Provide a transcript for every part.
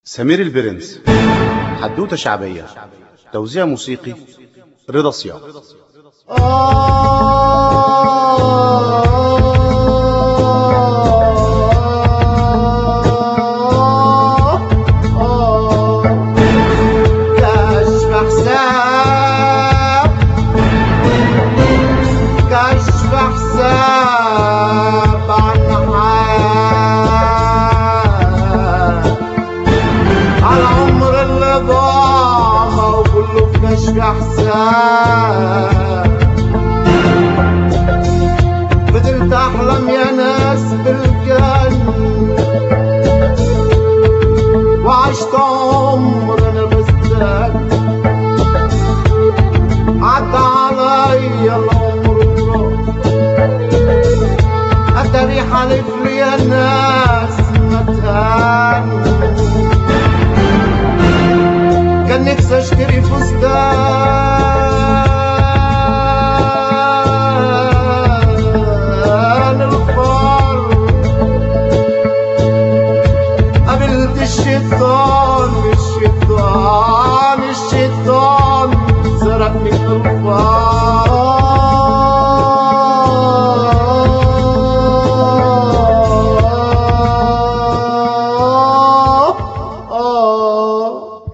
سمير البرنس حدوتة شعبية توزيع موسيقي رضا صيام كشف حساب كشف حساب عن حال على عمر اللي ضاع وكله في كشف حساب فضلت احلم يا ناس بالجنة وعشت عمر انا بستنى عدى عليا العمر وراح اتاري حلف لي يا ناس ما تهنوا كان نفسي اشتري فستان الفرد قابلت الشيطان الشيطان الشيطان سرقني من الفار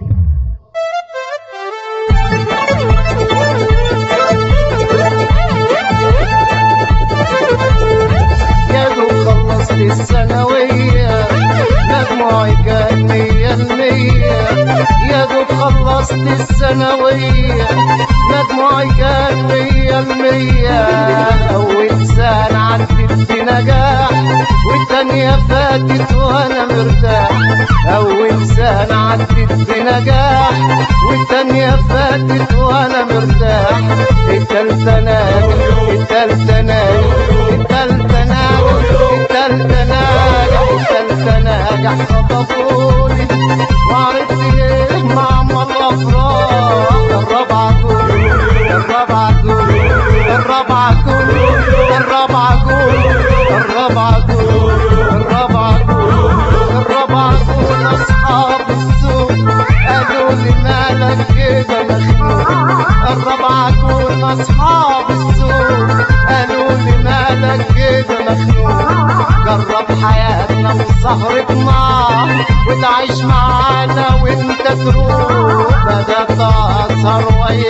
يا دوب خلصت الثانوية مجموعي كان مية المية يا دوب خلصت الثانوية مجموعي كان مية المية أول سنة عدت بنجاح والتانية فاتت وأنا مرتاح أول سنة عدت بنجاح والتانية فاتت وأنا مرتاح التالتة ناجح التالتة ناجح التالتة ناجح التالتة ناجح التالتة ناجح خطفوني وعرفت ليه معمر الأفراح الرابعة كله الرابعة كله الرابعة كله الرابعة كله الرابعة كله الرابعة كله الرابعة كله أصحاب السوق قالوا لي مالك كده مخنوق الرابعة كله أصحاب السوق قالوا لي مالك كده مخنوق جرب حياتنا وسهرتنا وتعيش معانا وانت تروح بدأت أسهر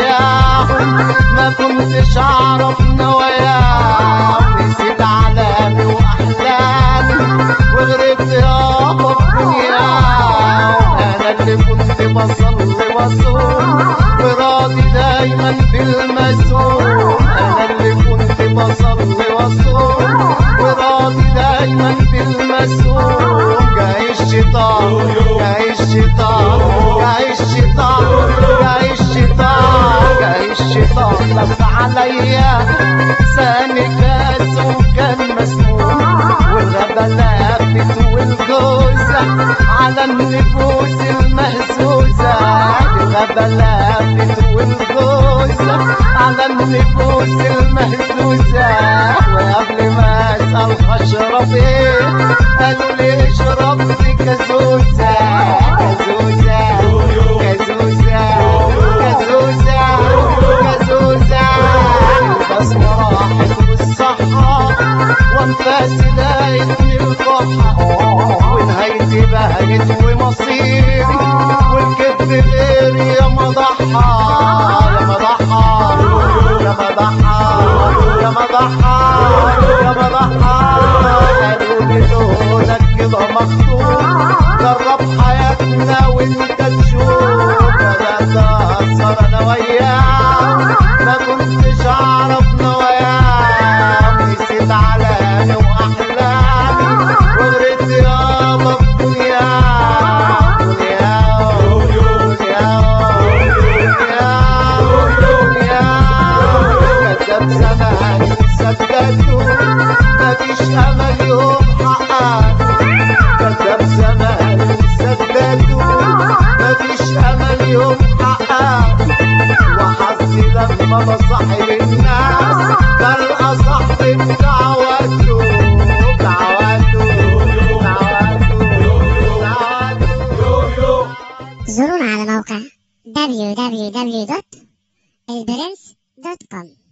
وياهم ما كنتش أعرف نواياهم نسيت علامي وأحلامي وغرقت يابا في دنياهم أنا اللي كنت بصلي وأصوم وراضي دايما بالمسؤول أنا اللي كنت بصلي وأصوم وراضي دايما بالمسؤول جاي الشيطان جاي الشيطان جاي الشيطان جاي الشيطان جاي الشيطان لف عليا سامي كاس وكان مسموم والغدا لافت والجوزة على النفوس المهزوزة الغدا لافت والجوزة على النفوس المهزوزة وقبل ما اسأل هشرب ايه قالوا لي اشرب لي كازوزة كازوزة كازوزة كازوزة كازوزة البصمة راحت والصحة وانفاسي لقيتني الفرحة ونهايتي بهجت ومصيري والكذب غيري يا مضحى يا مضحى يا مضحى يا مضحى يا مضحى قالوا لي لونك كده مخطوط جرب حياتنا وانت تشوف بدأت أسهر أنا وياه ما كنتش أعرف نواياه نسيت علامي وأحلامي وغرقت يابا في دنياه دنياه دنياه دنياه كذاب زمان صدقته مفيش أمل يوم حقق كذاب زمان صدقته مفيش امل يوم حقق وحظي لما بصحي الناس زورونا على موقع www.البرنس.com